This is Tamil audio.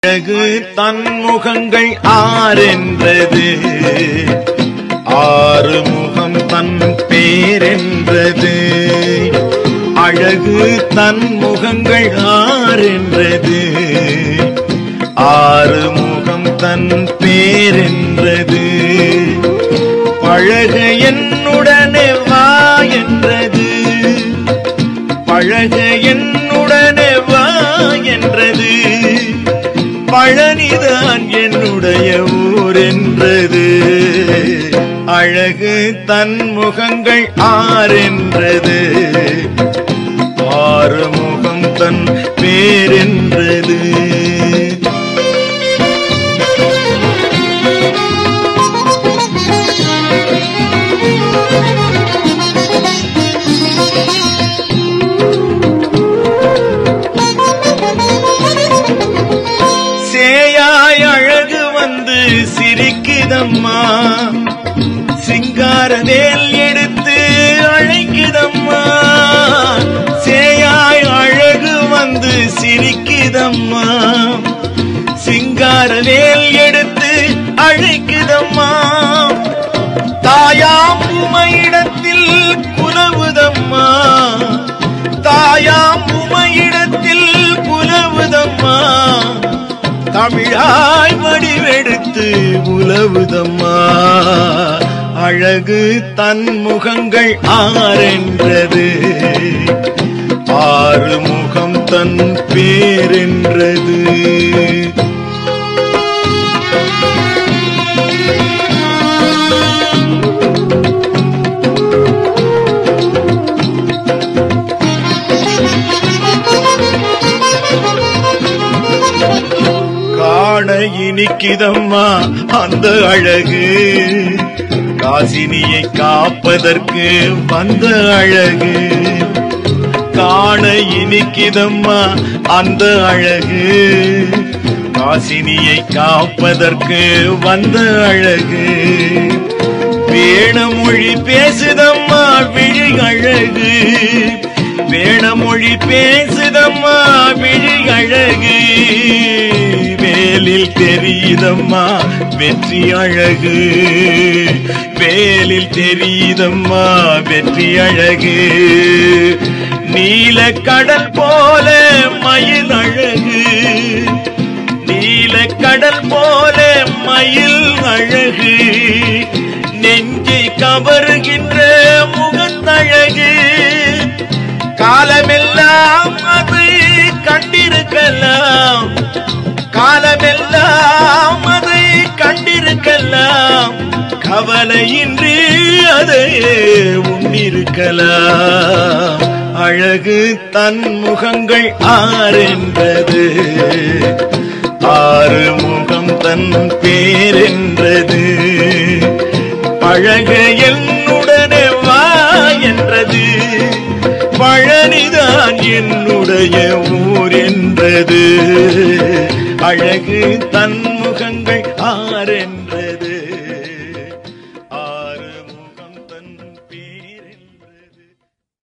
அழகு தன்முகங்கள் ஆறென்றது ஆறு முகம் தன் பேரென்றது அழகு தன்முகங்கள் ஆறென்றது ஆறு முகம் தன் பேரென்றது பழக என்னுடனே வா என்றது பழக என்னுடனே வா என்றது பழனிதான் என்னுடைய ஊர் என்றது அழகு தன் முகங்கள் ஆறென்றது ஆறு முகம் தன் பேரென்றது சேயாய் அழகு வந்து சிரிக்குதம்மா சிங்காரவேல் எடுத்து அழைக்குதம்மா சேயாய் அழகு வந்து சிரிக்குதம்மா சிங்காரவேல் எடுத்து அழைக்குதம்மா தாயாம் உமையிடத்தில் குலவுதம்மா தாயாம் உமையிடத்தில் குலவுதம்மா தமிழாய் வடிவெடுத்து உலவுதம்மா அழகு தன் முகங்கள் ஆறென்றது ஆறு முகம் தன் பேரென்றது காண இனிக்குதம்மா அந்த அழகு காசினியை காப்பதற்கு வந்த அழகு காண இனிக்குதம்மா அந்த அழகு காசினியை காப்பதற்கு வந்த அழகு வேணமொழி பேசுதம்மா விழி அழகு வேணமொழி பேசுதம்மா விழி அழகு வேலில் தெரியுதம்மா வெற்றி அழகு வேலில் தெரியுதம்மா வெற்றி அழகு நீல கடல் போல மயில் அழகு நீல கடல் போல மயில் அழகு நெஞ்சை கவருகின்ற முகத்தழகு காலமெல்லாம் அதை கண்டிருக்கலாம் காலமெல்லாம் அதை கண்டிருக்கலாம் கவலையின்றி அதையே உன்னிருக்கலாம் அழகு தன் முகங்கள் ஆறென்றது ஆறு முகம் தன் பேரென்றது பழக என்னுடனே வா என்றது பழனிதான் என்னுடைய ஊர் என்றது அழகு தன் முகங்கள் ஆறென்றது